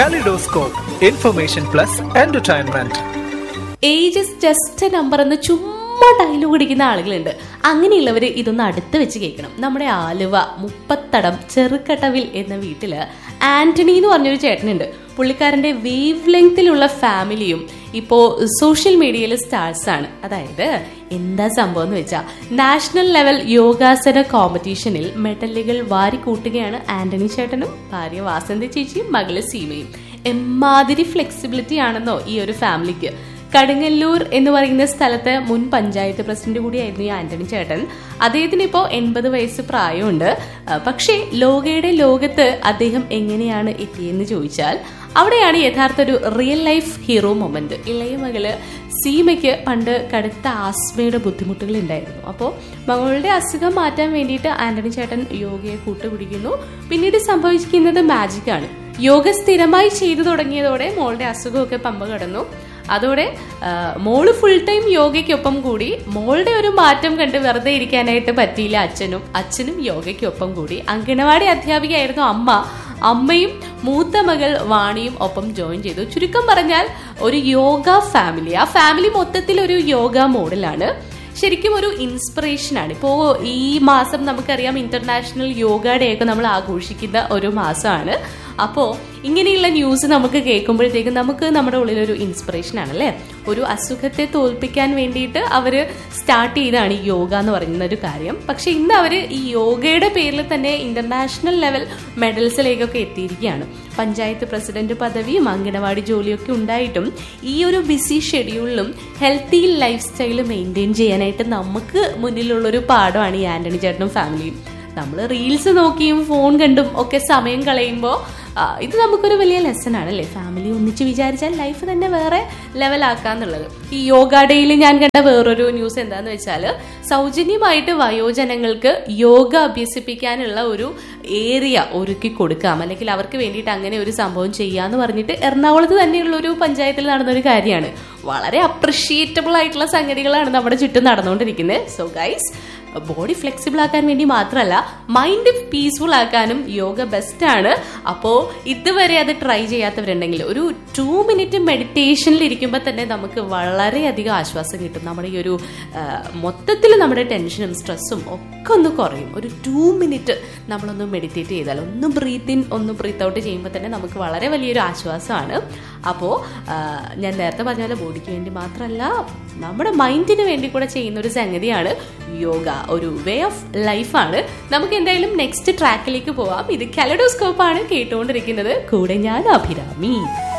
kaleidoscope information plus entertainment age is just number എന്ന് ചുമ്മാ dialogue അടിക്കുന്ന ആളുകളുണ്ട് അങ്ങനെയുള്ളവർ ഇതൊന്ന് അടുത്ത് വെച്ച് കേൾക്കണം നമ്മുടെ ആലുവ മുപ്പത്തടം ചെറുക്കട്ടവിൽ എന്ന വീട്ടില് ആന്റണി എന്ന് പറഞ്ഞൊരു ചേട്ടനുണ്ട് പുള്ളിക്കാരന്റെ വേവ് ലെങ്തിലുള്ള ഫാമിലിയും ഇപ്പോ സോഷ്യൽ മീഡിയയിൽ സ്റ്റാർസ് ആണ് അതായത് എന്താ സംഭവം എന്ന് വെച്ചാൽ നാഷണൽ ലെവൽ യോഗാസന കോമ്പറ്റീഷനിൽ മെഡലുകൾ വാരിക്കൂട്ടുകയാണ് ആന്റണി ചേട്ടനും ഭാര്യ വാസന്തി ചേച്ചിയും മകള് സീമയും എമ്മാതിരി ഫ്ലെക്സിബിലിറ്റി ആണെന്നോ ഈ ഒരു ഫാമിലിക്ക് കടുങ്ങല്ലൂർ എന്ന് പറയുന്ന സ്ഥലത്ത് മുൻ പഞ്ചായത്ത് പ്രസിഡന്റ് കൂടിയായിരുന്നു ഈ ആന്റണി ചേട്ടൻ അദ്ദേഹത്തിന് ഇപ്പോൾ എൺപത് വയസ്സ് പ്രായമുണ്ട് ആ, പക്ഷേ ലോകയുടെ ലോകത്ത് അദ്ദേഹം എങ്ങനെയാണ് എത്തിയെന്ന് ചോദിച്ചാൽ അവിടെയാണ് യഥാർത്ഥ ഒരു റിയൽ ലൈഫ് ഹീറോ മൊമെന്റ് ഇളയ മകള് സീമയ്ക്ക് പണ്ട് കടുത്ത ആസ്മയുടെ ബുദ്ധിമുട്ടുകൾ ഉണ്ടായിരുന്നു അപ്പോൾ മകളുടെ അസുഖം മാറ്റാൻ വേണ്ടിയിട്ട് ആന്റണി ചേട്ടൻ യോഗയെ കൂട്ടുപിടിക്കുന്നു പിന്നീട് സംഭവിക്കുന്നത് മാജിക്കാണ് യോഗ സ്ഥിരമായി ചെയ്തു തുടങ്ങിയതോടെ മോളുടെ അസുഖമൊക്കെ പമ്പ കടന്നു അതോടെ ആ, മോള് ഫുൾ ടൈം യോഗയ്ക്കൊപ്പം കൂടി മോളുടെ ഒരു മാറ്റം കണ്ട് വെറുതെ ഇരിക്കാനായിട്ട് പറ്റിയില്ല അച്ഛനും അച്ഛനും യോഗയ്ക്കൊപ്പം കൂടി അങ്കണവാടി അധ്യാപികയായിരുന്നു അമ്മ അമ്മയും മൂത്ത മകൾ വാണിയും ഒപ്പം ജോയിൻ ചെയ്തു ചുരുക്കം പറഞ്ഞാൽ ഒരു യോഗ ഫാമിലി ആ ഫാമിലി മൊത്തത്തിൽ ഒരു യോഗ മോഡലാണ് ശരിക്കും ഒരു ഇൻസ്പിറേഷൻ ആണ് ഇപ്പോ ഈ മാസം നമുക്കറിയാം ഇന്റർനാഷണൽ യോഗ ഡേ ഒക്കെ നമ്മൾ ആഘോഷിക്കുന്ന ഒരു മാസമാണ് അപ്പോ ഇങ്ങനെയുള്ള ന്യൂസ് നമുക്ക് കേൾക്കുമ്പോഴത്തേക്കും നമുക്ക് നമ്മുടെ ഉള്ളിൽ ഒരു ഇൻസ്പിറേഷൻ ആണല്ലേ ഒരു അസുഖത്തെ തോൽപ്പിക്കാൻ വേണ്ടിയിട്ട് അവര് സ്റ്റാർട്ട് ചെയ്താണ് ഈ യോഗ എന്ന് പറയുന്ന ഒരു കാര്യം പക്ഷെ ഇന്ന് അവര് ഈ യോഗയുടെ പേരിൽ തന്നെ ഇന്റർനാഷണൽ ലെവൽ മെഡൽസിലേക്കൊക്കെ എത്തിയിരിക്കുകയാണ് പഞ്ചായത്ത് പ്രസിഡന്റ് പദവിയും അംഗനവാടി ജോലിയൊക്കെ ഉണ്ടായിട്ടും ഈ ഒരു ബിസി ഷെഡ്യൂളിലും ഹെൽത്തി ലൈഫ് സ്റ്റൈൽ മെയിൻറ്റെയിൻ ചെയ്യാനായിട്ട് നമുക്ക് മുന്നിലുള്ളൊരു പാഠമാണ് ഈ ആന്റണി ചേട്ടനും ഫാമിലിയും നമ്മൾ റീൽസ് നോക്കിയും ഫോൺ കണ്ടും ഒക്കെ സമയം കളയുമ്പോൾ ഇത് നമുക്കൊരു വലിയ ലെസൺ ആണല്ലേ ഫാമിലി ഒന്നിച്ച് വിചാരിച്ചാൽ ലൈഫ് തന്നെ വേറെ ലെവലാക്കാന്നുള്ളത് ഈ യോഗ ഡേയിൽ ഞാൻ കണ്ട വേറൊരു ന്യൂസ് എന്താന്ന് വെച്ചാൽ സൗജന്യമായിട്ട് വയോജനങ്ങൾക്ക് യോഗ അഭ്യസിപ്പിക്കാനുള്ള ഒരു ഏരിയ ഒരുക്കി കൊടുക്കാം അല്ലെങ്കിൽ അവർക്ക് വേണ്ടിയിട്ട് അങ്ങനെ ഒരു സംഭവം ചെയ്യാന്ന് പറഞ്ഞിട്ട് എറണാകുളത്ത് തന്നെയുള്ള ഒരു പഞ്ചായത്തിൽ നടന്ന ഒരു കാര്യമാണ് വളരെ അപ്രിഷിയേറ്റബിൾ ആയിട്ടുള്ള സംഗതികളാണ് നമ്മുടെ ചുറ്റും നടന്നുകൊണ്ടിരിക്കുന്നത് സോ ഗൈസ് ബോഡി ഫ്ലെക്സിബിൾ ആക്കാൻ വേണ്ടി മാത്രമല്ല മൈൻഡ് പീസ്ഫുൾ ആക്കാനും യോഗ ബെസ്റ്റ് ആണ് അപ്പോൾ ഇതുവരെ അത് ട്രൈ ചെയ്യാത്തവരുണ്ടെങ്കിൽ ഒരു ടു മിനിറ്റ് മെഡിറ്റേഷനിൽ ഇരിക്കുമ്പോൾ തന്നെ നമുക്ക് വളരെയധികം ആശ്വാസം കിട്ടും നമ്മുടെ ഈ ഒരു മൊത്തത്തിൽ നമ്മുടെ ടെൻഷനും സ്ട്രെസ്സും ഒക്കെ ഒന്ന് കുറയും ഒരു ടു മിനിറ്റ് നമ്മളൊന്ന് മെഡിറ്റേറ്റ് ചെയ്താൽ ഒന്ന് ബ്രീത്ത് ഇൻ ഒന്ന് ബ്രീത്ത് ഔട്ട് ചെയ്യുമ്പോൾ തന്നെ നമുക്ക് വളരെ വലിയൊരു ആശ്വാസമാണ് അപ്പോൾ ഞാൻ നേരത്തെ പറഞ്ഞ പോലെ ബോഡിക്ക് വേണ്ടി മാത്രമല്ല നമ്മുടെ മൈൻഡിന് വേണ്ടി കൂടെ ചെയ്യുന്ന ഒരു സംഗതിയാണ് യോഗ ഒരു വേ ഓഫ് ലൈഫാണ് നമുക്ക് എന്തായാലും നെക്സ്റ്റ് ട്രാക്കിലേക്ക് പോവാം ഇത് കലഡോസ്കോപ്പ് ആണ് കേട്ടുകൊണ്ടിരിക്കുന്നത് കൂടെ ഞാൻ അഭിരാമി